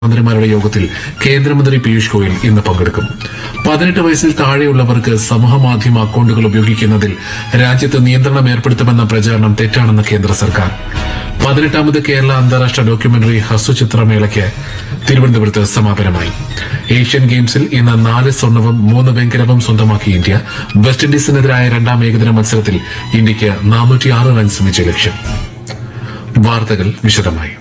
മന്ത്രിമാരുടെ യോഗത്തിൽ കേന്ദ്രമന്ത്രി പീയൂഷ് ഗോയൽ ഇന്ന് പങ്കെടുക്കും പതിനെട്ട് വയസ്സിൽ താഴെയുള്ളവർക്ക് സമൂഹമാധ്യമ അക്കൌണ്ടുകൾ ഉപയോഗിക്കുന്നതിൽ രാജ്യത്ത് നിയന്ത്രണം ഏർപ്പെടുത്തുമെന്ന പ്രചാരണം തെറ്റാണെന്ന് കേന്ദ്ര സർക്കാർ പതിനെട്ടാമത് കേരള അന്താരാഷ്ട്ര ഡോക്യുമെന്ററി ഹ്രസ്വചിത്രമേളയ്ക്ക് തിരുവനന്തപുരത്ത് സമാപനമായി ഏഷ്യൻ ഗെയിംസിൽ ഇന്ന് നാല് സ്വർണവും മൂന്ന് വെങ്കലവും സ്വന്തമാക്കി ഇന്ത്യ വെസ്റ്റ് ഇൻഡീസിനെതിരായ രണ്ടാം ഏകദിന മത്സരത്തിൽ ഇന്ത്യയ്ക്ക് നാനൂറ്റിയാറ് റൺസ് വിജയലക്ഷ്യം വാർത്തകൾ വിശദമായി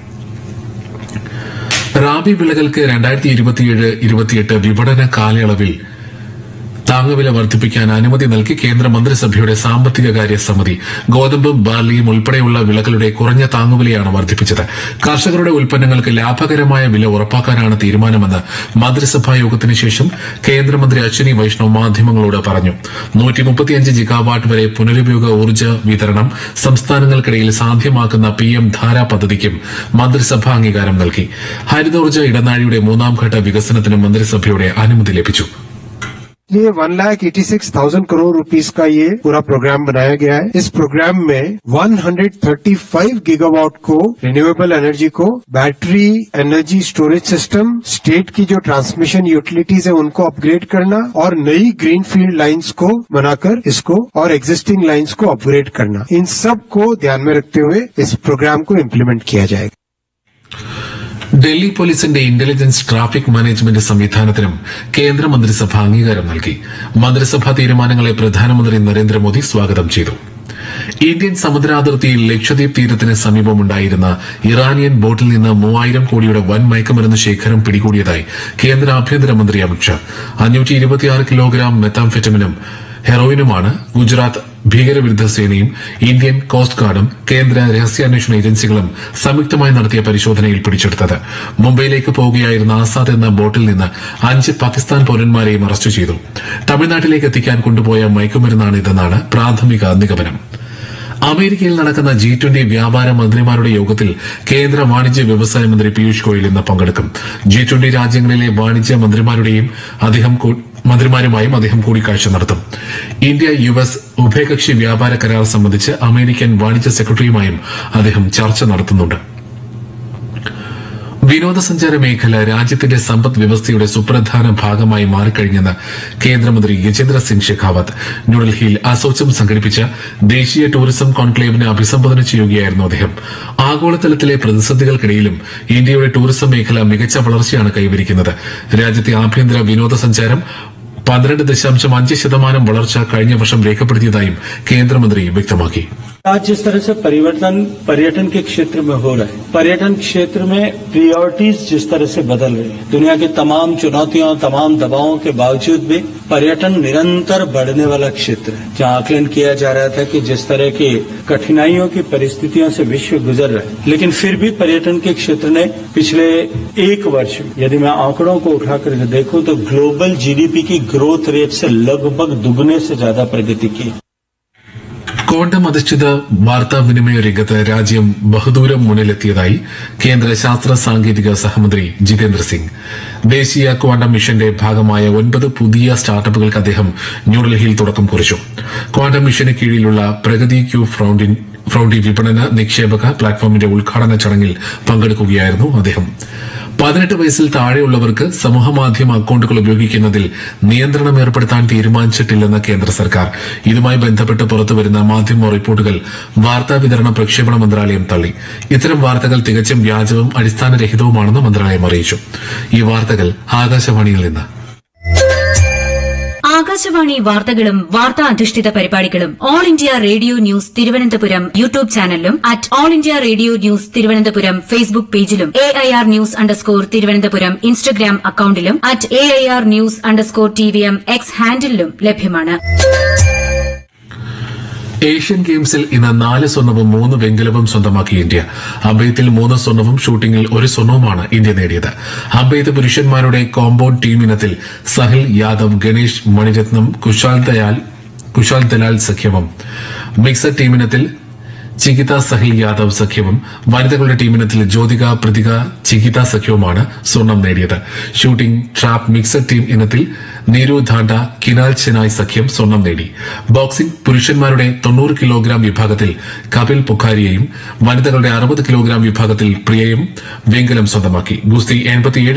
റാബി വിളകൾക്ക് രണ്ടായിരത്തി ഇരുപത്തിയേഴ് ഇരുപത്തിയെട്ട് വിപണന കാലയളവിൽ താങ്ങുവില വർദ്ധിപ്പിക്കാൻ അനുമതി നൽകി കേന്ദ്ര മന്ത്രിസഭയുടെ സാമ്പത്തിക കാര്യ സമിതി ഗോതമ്പും ബാർലിയും ഉൾപ്പെടെയുള്ള വിളകളുടെ കുറഞ്ഞ താങ്ങുവിലയാണ് വർദ്ധിപ്പിച്ചത് കർഷകരുടെ ഉൽപ്പന്നങ്ങൾക്ക് ലാഭകരമായ വില ഉറപ്പാക്കാനാണ് തീരുമാനമെന്ന് മന്ത്രിസഭാ യോഗത്തിന് ശേഷം കേന്ദ്രമന്ത്രി അശ്വിനി വൈഷ്ണവ് മാധ്യമങ്ങളോട് പറഞ്ഞു നൂറ്റി മുപ്പത്തിയഞ്ച് ജിഗാവാട്ട് വരെ പുനരുപയോഗ ഊർജ്ജ വിതരണം സംസ്ഥാനങ്ങൾക്കിടയിൽ സാധ്യമാക്കുന്ന പി എം ധാര പദ്ധതിക്കും മന്ത്രിസഭ അംഗീകാരം നൽകി ഹരിതോർജ്ജ ഇടനാഴിയുടെ മൂന്നാം ഘട്ട വികസനത്തിനും മന്ത്രിസഭയുടെ അനുമതി ലഭിച്ചു ये one lakh eighty six thousand crore rupees का ये पूरा प्रोग्राम बनाया गया है इस प्रोग्राम में 135 गीगावाट को रिन्यूएबल एनर्जी को battery energy storage system state की जो ट्रांसमिशन यूटिलिटीज है उनको अपग्रेड करना और नई ग्रीन फील्ड लाइन्स को बनाकर इसको और एग्जिस्टिंग लाइन्स को अपग्रेड करना इन सब को ध्यान में रखते हुए इस प्रोग्राम को इम्प्लीमेंट किया जाएगा ഡൽഹി പോലീസിന്റെ ഇന്റലിജൻസ് ട്രാഫിക് മാനേജ്മെന്റ് സംവിധാനത്തിനും കേന്ദ്രമന്ത്രിസഭ അംഗീകാരം നൽകി മന്ത്രിസഭാ തീരുമാനങ്ങളെ പ്രധാനമന്ത്രി നരേന്ദ്രമോദി സ്വാഗതം ചെയ്തു ഇന്ത്യൻ സമുദ്രാതിർത്തിയിൽ ലക്ഷദ്വീപ് തീരത്തിന് സമീപമുണ്ടായിരുന്ന ഇറാനിയൻ ബോട്ടിൽ നിന്ന് മൂവായിരം കോടിയുടെ വൻ മയക്കുമരുന്ന് ശേഖരം പിടികൂടിയതായി കേന്ദ്ര ആഭ്യന്തരമന്ത്രി അമിത്ഷാ അഞ്ഞൂറ്റി ഇരുപത്തിയാറ് കിലോഗ്രാം മെത്താംഫെറ്റമിനും ഹെറോയിനുമാണ് ഗുജറാത്ത് ഭീകരവിരുദ്ധ സേനയും ഇന്ത്യൻ കോസ്റ്റ് ഗാർഡും കേന്ദ്ര രഹസ്യാന്വേഷണ ഏജൻസികളും സംയുക്തമായി നടത്തിയ പരിശോധനയിൽ പിടിച്ചെടുത്തത് മുംബൈയിലേക്ക് പോവുകയായിരുന്ന ആസാദ് എന്ന ബോട്ടിൽ നിന്ന് അഞ്ച് പാകിസ്ഥാൻ പൌരന്മാരെയും അറസ്റ്റ് ചെയ്തു തമിഴ്നാട്ടിലേക്ക് എത്തിക്കാൻ കൊണ്ടുപോയ മയക്കുമരുന്നാണിതെന്നാണ് പ്രാഥമിക നിഗമനം അമേരിക്കയിൽ നടക്കുന്ന ജി ട്വന്റി വ്യാപാര മന്ത്രിമാരുടെ യോഗത്തിൽ കേന്ദ്ര വാണിജ്യ വ്യവസായ മന്ത്രി പീയൂഷ് ഗോയൽ ഇന്ന് പങ്കെടുക്കും ജി ട്വന്റി രാജ്യങ്ങളിലെ വാണിജ്യ മന്ത്രിമാരുടെയും അദ്ദേഹം കൂ- മന്ത്രിമാരുമായും അദ്ദേഹം കൂടിക്കാഴ്ച നടത്തും ഇന്ത്യ യു എസ് ഉഭയകക്ഷി വ്യാപാര കരാർ സംബന്ധിച്ച് അമേരിക്കൻ വാണിജ്യ സെക്രട്ടറിയുമായും അദ്ദേഹം ചർച്ച നടത്തുന്നുണ്ട് വിനോദസഞ്ചാര മേഖല രാജ്യത്തിന്റെ സമ്പദ് വ്യവസ്ഥയുടെ സുപ്രധാന ഭാഗമായി മാറിക്കഴിഞ്ഞെന്ന് കേന്ദ്രമന്ത്രി ഗജേന്ദ്ര സിംഗ് ഷെഖാവത്ത് ന്യൂഡൽഹിയിൽ അസോച്ചം സംഘടിപ്പിച്ച ദേശീയ ടൂറിസം കോൺക്ലേവിനെ അഭിസംബോധന ചെയ്യുകയായിരുന്നു അദ്ദേഹം ആഗോളതലത്തിലെ പ്രതിസന്ധികൾക്കിടയിലും ഇന്ത്യയുടെ ടൂറിസം മേഖല മികച്ച വളർച്ചയാണ് കൈവരിക്കുന്നത് രാജ്യത്തെ ആഭ്യന്തര വിനോദസഞ്ചാരം പന്ത്രണ്ട് ദശാംശം അഞ്ച് ശതമാനം വളർച്ച കഴിഞ്ഞ വർഷം രേഖപ്പെടുത്തിയതായും കേന്ദ്രമന്ത്രി വ്യക്തമാക്കി आज जिस तरह से परिवर्तन पर्यटन के क्षेत्र में हो रहा है पर्यटन क्षेत्र में प्रियोरिटीज जिस तरह से बदल रही है दुनिया की तमाम चुनौतियों तमाम दबावों के बावजूद भी पर्यटन निरंतर बढ़ने वाला क्षेत्र है जहां आकलन किया जा रहा था कि जिस तरह की कठिनाइयों की परिस्थितियों से विश्व गुजर रहा है लेकिन फिर भी पर्यटन के क्षेत्र ने पिछले एक वर्ष में यदि मैं आंकड़ों को उठाकर के देखूं तो ग्लोबल जीडीपी की ग्रोथ रेट से लगभग दुगने से ज्यादा प्रगति की है ക്വാണ്ടം അധിഷ്ഠിത വാർത്താവിനിമയ രംഗത്ത് രാജ്യം ബഹുദൂരം മുന്നിലെത്തിയതായി കേന്ദ്ര ശാസ്ത്ര സാങ്കേതിക സഹമന്ത്രി ജിതേന്ദ്ര സിംഗ് ദേശീയ ക്വാണ്ടം മിഷന്റെ ഭാഗമായ ഒൻപത് പുതിയ സ്റ്റാർട്ടപ്പുകൾക്ക് അദ്ദേഹം ന്യൂഡൽഹിയിൽ തുടക്കം കുറിച്ചു ക്വാണ്ടം മിഷന് കീഴിലുള്ള പ്രഗതി ക്യൂ ഫ്രൌണ്ടിൻ ഫ്രൌണ്ടി വിപണന നിക്ഷേപക പ്ലാറ്റ്ഫോമിന്റെ ഉദ്ഘാടന ചടങ്ങിൽ പങ്കെടുക്കുകയായിരുന്നു അദ്ദേഹം പതിനെട്ട് വയസ്സിൽ താഴെയുള്ളവർക്ക് സമൂഹമാധ്യമ അക്കൌണ്ടുകൾ ഉപയോഗിക്കുന്നതിൽ നിയന്ത്രണം ഏർപ്പെടുത്താൻ തീരുമാനിച്ചിട്ടില്ലെന്ന് കേന്ദ്ര സർക്കാർ ഇതുമായി ബന്ധപ്പെട്ട് പുറത്തുവരുന്ന മാധ്യമ റിപ്പോർട്ടുകൾ വാർത്താ വിതരണ പ്രക്ഷേപണ മന്ത്രാലയം തള്ളി ഇത്തരം വാർത്തകൾ തികച്ചും വ്യാജവും അടിസ്ഥാനരഹിതവുമാണെന്ന് മന്ത്രാലയം അറിയിച്ചു ഈ വാർത്തകൾ ആകാശവാണിയിൽ നിന്ന് ആകാശവാണി വാർത്തകളും വാർത്താ അധിഷ്ഠിത പരിപാടികളും All India Radio news Thiruvananthapuram YouTube ചാനലിലും at All India Radio news Thiruvananthapuram Facebook പേജിലും A I R news underscore Thiruvananthapuram Instagram അക്കൌണ്ടിലും at A I R news underscore T V M X ഹാൻഡിലും ലഭ്യമാണ് ഏഷ്യൻ ഗെയിംസിൽ ഇന്ന് നാല് സ്വർണവും മൂന്ന് വെങ്കലവും സ്വന്തമാക്കി ഇന്ത്യ അമ്പെയ്ത്തിൽ മൂന്ന് സ്വർണവും ഷൂട്ടിംഗിൽ ഒരു സ്വർണവുമാണ് ഇന്ത്യ നേടിയത് അമ്പെയ്ത്ത് പുരുഷന്മാരുടെ കോമ്പൌണ്ട് ടീം ഇനത്തിൽ സഹിൽ യാദവ് ഗണേഷ് മണിരത്നം കുശാൽ ദയാൽ കുശാൽ ദലാൽ സഖ്യവും മിക്സഡ് ടീമിനത്തിൽ ചികിത സഹിൽ യാദവ് സഖ്യവും വനിതകളുടെ ടീമിനത്തിൽ ജ്യോതിക പ്രതിക ചികിത സഖ്യവുമാണ് സ്വർണം നേടിയത് ഷൂട്ടിംഗ് ട്രാപ്പ് മിക്സഡ് ടീം ഇനത്തിൽ നീരു ധാണ്ട കിനാൽ ചെനായ് സഖ്യം സ്വർണം നേടി ബോക്സിംഗ് പുരുഷന്മാരുടെ തൊണ്ണൂറ് കിലോഗ്രാം വിഭാഗത്തിൽ കപിൽ പൊഖാരിയെയും വനിതകളുടെ അറുപത് കിലോഗ്രാം വിഭാഗത്തിൽ പ്രിയയും വെങ്കലം സ്വന്തമാക്കി ഗുസ്തി എൺപത്തിയേഴ്